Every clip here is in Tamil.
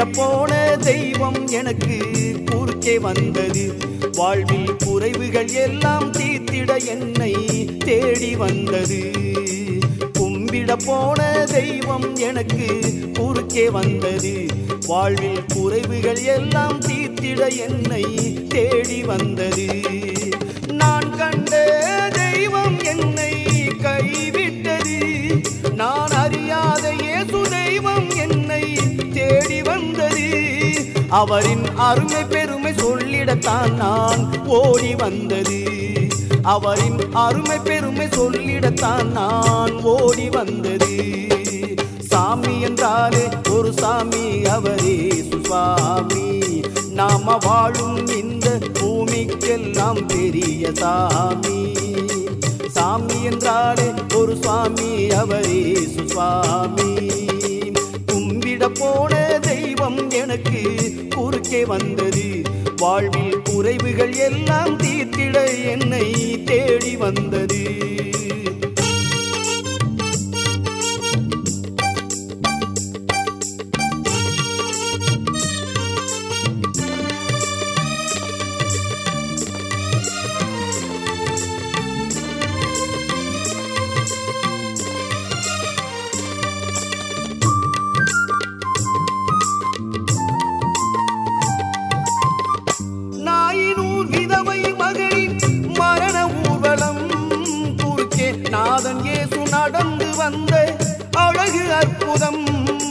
போன தெய்வம் எனக்கு குறுக்கே வந்தது வாழ்வில் குறைவுகள் எல்லாம் தீர்த்திட என்னை தேடி வந்தது கும்பிட போன தெய்வம் எனக்கு குறுக்கே வந்தது வாழ்வில் குறைவுகள் எல்லாம் தீர்த்திட என்னை தேடி வந்தது நான் கண்ட தெய்வம் என்னை கைவிட்டது நான் அறியாத இயேசு தெய்வம் என்னை தேடி வந்தது அவரின் அருமை பெருமை சொல்லிடத்தான் நான் ஓடி வந்தது அவரின் அருமை பெருமை சொல்லிடத்தான் நான் ஓடி வந்தது சாமி என்றாலே ஒரு சாமி அவரே சுவாமி நாம வாழும் இந்த பூமிக்கெல்லாம் பெரிய சாமி சாமி என்றாலே ஒரு சுவாமி அவரே சுவாமி கும்பிட போன தெய்வம் எனக்கு குறுக்கே வந்தது வாழ்வில் குறைவுகள் எல்லாம் தீர்த்திட என்னை தேடி வந்தது நாயினூர் விதவை மகளின் மரண ஊர்வலம் குறுக்கே நாதன் இயேசு நடந்து வந்த அழகு அற்புதம்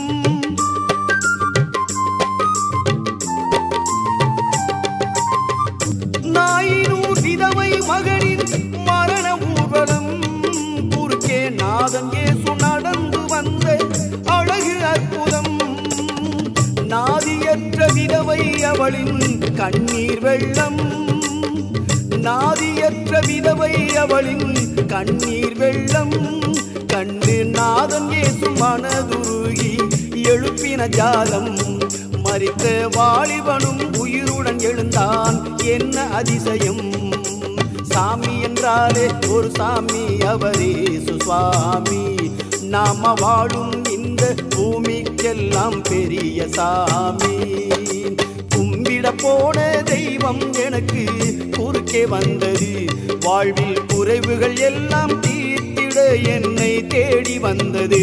நாயினூர் விதவை மகளின் மரண ஊர்வலம் குறுக்கே நாதன் இயேசு நடந்து வந்த அழகு அற்புதம் நாதியற்ற விதவை அவளின் கண்ணீர் வெள்ளம் நாதியற்ற விதவை அவளின் கண்ணீர் வெள்ளம் கண்டு நாதன் இயேசு மனதுருகி எழுப்பின ஜாலம் மறித்த வாலிபனும் உயிருடன் எழுந்தான் என்ன அதிசயம் சாமி என்றாலே ஒரு சாமி அவரே சுவாமி நாம வாழும் இந்த பூமிக்கெல்லாம் பெரிய சாமி கும்பிட போன தெய்வம் எனக்கு குறுக்கே வந்தது வாழ்வில் குறைவுகள் எல்லாம் தீர்த்திட என்னை தேடி வந்தது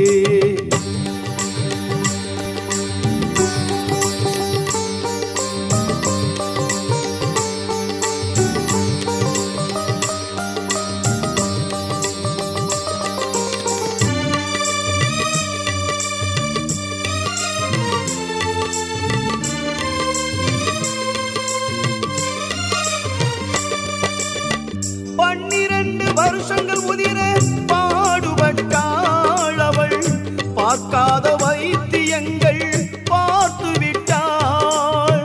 பன்னிரண்டு வருஷங்கள் உதிர பாடுபட்டாள் அவள் பார்க்காத வைத்தியங்கள் பார்த்து விட்டாள்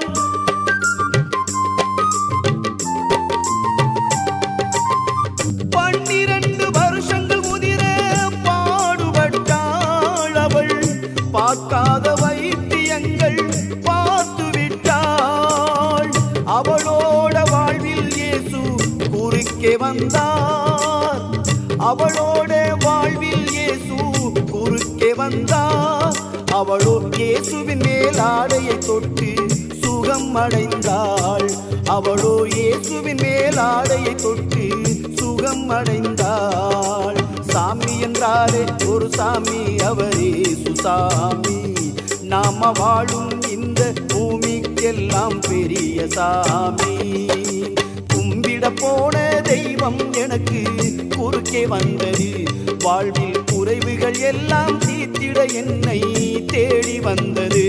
பன்னிரண்டு வருஷங்கள் முதிர பாடுபட்டாள் அவள் பார்க்காத வைத்தியங்கள் பார்த்து விட்டாள் அவளோட வாழ்வில் இயேசு குறுக்கே வந்தார் அவளோட வாழ்வில் இயேசு குறுக்கே வந்தார் அவளோ இயேசுவின் மேல் ஆடையை தொட்டு சுகம் அடைந்தாள் அவளோ இயேசுவின் மேல் ஆடையை தொட்டு சுகம் அடைந்தாள் சாமி என்றாலே ஒரு சாமி அவரே சுசாமி நாம வாழும் இந்த பூமிக்கெல்லாம் பெரிய சாமி கும்பிட போன தெய்வம் எனக்கு குறுக்கே வந்தது வாழ்வில் குறைவுகள் எல்லாம் தீர்த்திட என்னை தேடி வந்தது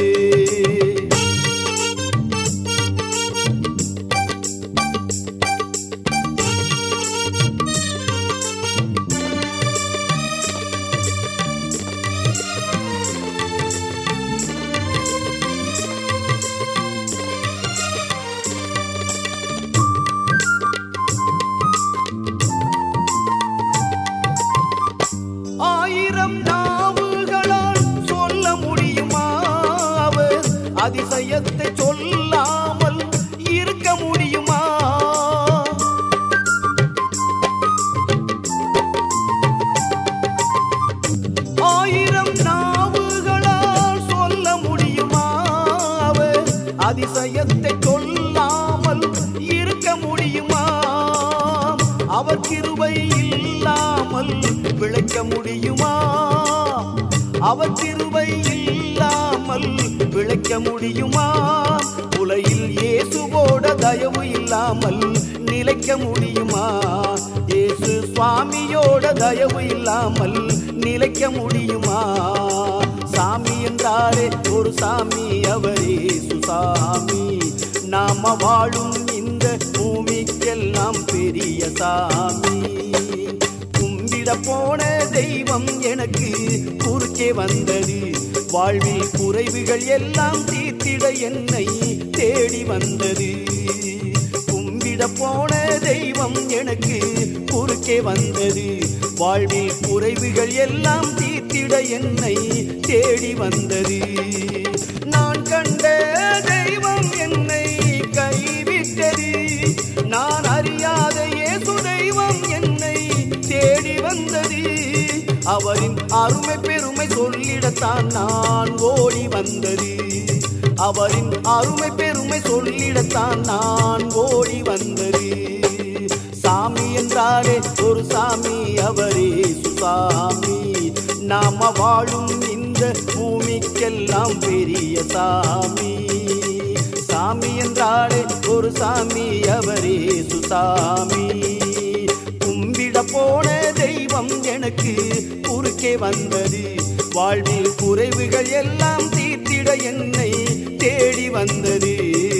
ஆயிரம் நாவுகளால் சொல்ல முடியுமா அவர் அதிசயத்தை சொல்லாமல் இருக்க முடியுமா அவர் கிருபை இல்லாமல் விளைக்க முடியுமா அவர் கிருபை இல்லாமல் விளைக்க முடியுமா உலகில் இயேசுவோட தயவு இல்லாமல் நிலைக்க முடியுமா இயேசு சுவாமியோட தயவு இல்லாமல் நிலைக்க முடியுமா சாமி என்றாரே ஒரு சாமி அவரே சுசாமி நாம வாழும் இந்த பூமிக்கெல்லாம் பெரிய சாமி கும்பிட போன தெய்வம் எனக்கு குறுக்கே வந்தது வாழ்வில் குறைவுகள் எல்லாம் தீர்த்திட என்னை தேடி வந்தது கும்பிட போன தெய்வம் எனக்கு குறுக்கே வந்தது வாழ்வில் குறைவுகள் எல்லாம் தீர்த்திட என்னை தேடி வந்தது நான் கண்ட தெய்வம் என்னை கைவிட்டது நான் அறியாத இயேசு தெய்வம் என்னை தேடி வந்தது அவரின் அருமை பெருமை சொல்லிடத்தான் நான் ஓடி வந்தது அவரின் அருமை பெருமை சொல்லிடத்தான் நான் ஓடி வந்தது சாமி என்றாரே ஒரு சாமி அவரே சுசாமி நாம வாழும் இந்த பூமிக்கெல்லாம் பெரிய சாமி சாமி என்றாரே ஒரு சாமி அவரே சுசாமி கும்பிட போன தெய்வம் எனக்கு குறுக்கே வந்தது வாழ்வில் குறைவுகள் எல்லாம் தீர்த்திட என்னை தேடி வந்தது